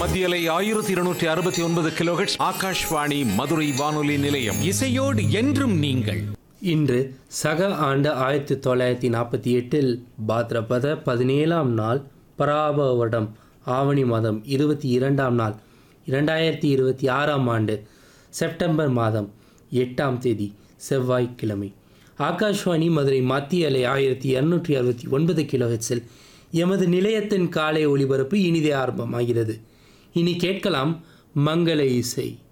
மத்தியலை ஆயிரத்தி இருநூற்றி அறுபத்தி ஒன்பது கிலோஹெட்ஸ் ஆகாஷ்வாணி மதுரை வானொலி நிலையம் இசையோடு என்றும் நீங்கள் இன்று சக ஆண்டு ஆயிரத்தி தொள்ளாயிரத்தி நாற்பத்தி எட்டில் பாத்ரபத பதினேழாம் நாள் பராபவடம் ஆவணி மாதம் இருபத்தி இரண்டாம் நாள் இரண்டாயிரத்தி இருபத்தி ஆறாம் ஆண்டு செப்டம்பர் மாதம் எட்டாம் தேதி செவ்வாய்க்கிழமை ஆகாஷ்வாணி மதுரை மத்திய அலை ஆயிரத்தி இரநூற்றி அறுபத்தி ஒன்பது கிலோஹெட்ஸில் எமது நிலையத்தின் காலை ஒளிபரப்பு இனிதே ஆரம்பமாகிறது இனி கேட்கலாம் மங்கள இசை